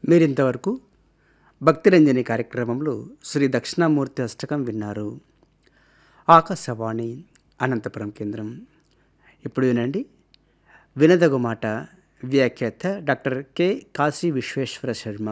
మీరింతవరకు భక్తిరంజని కార్యక్రమంలో శ్రీ దక్షిణామూర్తి అష్టకం విన్నారు ఆకాశవాణి అనంతపురం కేంద్రం ఇప్పుడు వినండి వినదగు మాట వ్యాఖ్యాత డాక్టర్ కె కాశీ విశ్వేశ్వర శర్మ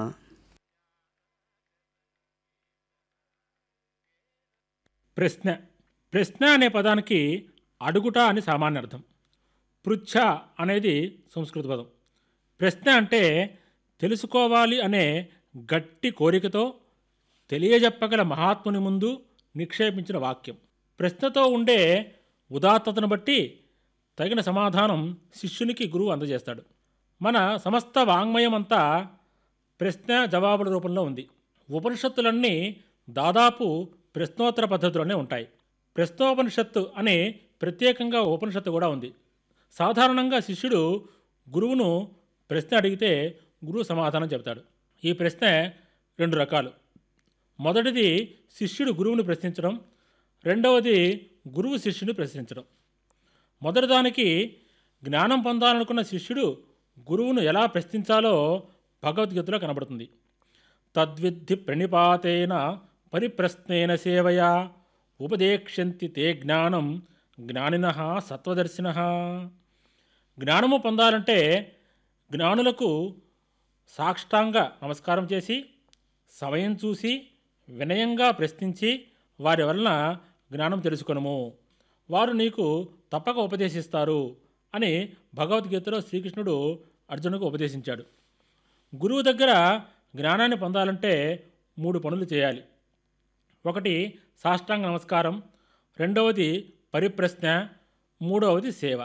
ప్రశ్న ప్రశ్న అనే పదానికి అడుగుట అని సామాన్య అర్థం పృచ్ఛ అనేది సంస్కృత పదం ప్రశ్న అంటే తెలుసుకోవాలి అనే గట్టి కోరికతో తెలియజెప్పగల మహాత్ముని ముందు నిక్షేపించిన వాక్యం ప్రశ్నతో ఉండే ఉదాత్తతను బట్టి తగిన సమాధానం శిష్యునికి గురువు అందజేస్తాడు మన సమస్త వాంగ్మయం అంతా ప్రశ్న జవాబుల రూపంలో ఉంది ఉపనిషత్తులన్నీ దాదాపు ప్రశ్నోత్తర పద్ధతిలోనే ఉంటాయి ప్రశ్నోపనిషత్తు అనే ప్రత్యేకంగా ఉపనిషత్తు కూడా ఉంది సాధారణంగా శిష్యుడు గురువును ప్రశ్న అడిగితే గురువు సమాధానం చెబుతాడు ఈ ప్రశ్న రెండు రకాలు మొదటిది శిష్యుడు గురువుని ప్రశ్నించడం రెండవది గురువు శిష్యుని ప్రశ్నించడం మొదటిదానికి జ్ఞానం పొందాలనుకున్న శిష్యుడు గురువును ఎలా ప్రశ్నించాలో భగవద్గీతలో కనబడుతుంది తద్విద్ధి ప్రణిపాతేన పరిప్రశ్నేన సేవయా ఉపదేక్ష్యంతి తే జ్ఞానం జ్ఞానిన సత్వదర్శిన జ్ఞానము పొందాలంటే జ్ఞానులకు సాష్టాంగ నమస్కారం చేసి సమయం చూసి వినయంగా ప్రశ్నించి వారి వలన జ్ఞానం తెలుసుకొనము వారు నీకు తప్పక ఉపదేశిస్తారు అని భగవద్గీతలో శ్రీకృష్ణుడు అర్జునుకు ఉపదేశించాడు గురువు దగ్గర జ్ఞానాన్ని పొందాలంటే మూడు పనులు చేయాలి ఒకటి సాష్టాంగ నమస్కారం రెండవది పరిప్రశ్న మూడవది సేవ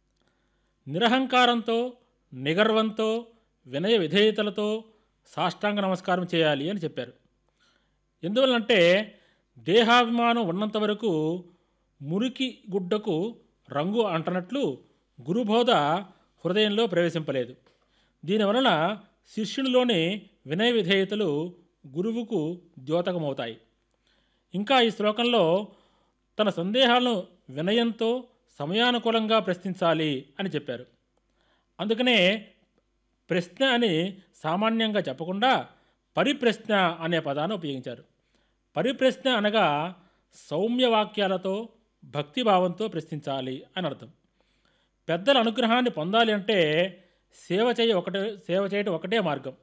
నిరహంకారంతో నిగర్వంతో వినయ విధేయతలతో సాష్టాంగ నమస్కారం చేయాలి అని చెప్పారు ఎందువల్లంటే దేహాభిమానం ఉన్నంత వరకు మురికి గుడ్డకు రంగు అంటనట్లు గురుబోధ హృదయంలో ప్రవేశింపలేదు దీనివలన శిష్యునిలోని వినయ విధేయతలు గురువుకు ద్యోతకమవుతాయి ఇంకా ఈ శ్లోకంలో తన సందేహాలను వినయంతో సమయానుకూలంగా ప్రశ్నించాలి అని చెప్పారు అందుకనే ప్రశ్న అని సామాన్యంగా చెప్పకుండా పరిప్రశ్న అనే పదాన్ని ఉపయోగించారు పరిప్రశ్న అనగా సౌమ్య వాక్యాలతో భక్తిభావంతో ప్రశ్నించాలి అని అర్థం పెద్దల అనుగ్రహాన్ని పొందాలి అంటే సేవ చేయ ఒకటే సేవ చేయటం ఒకటే మార్గం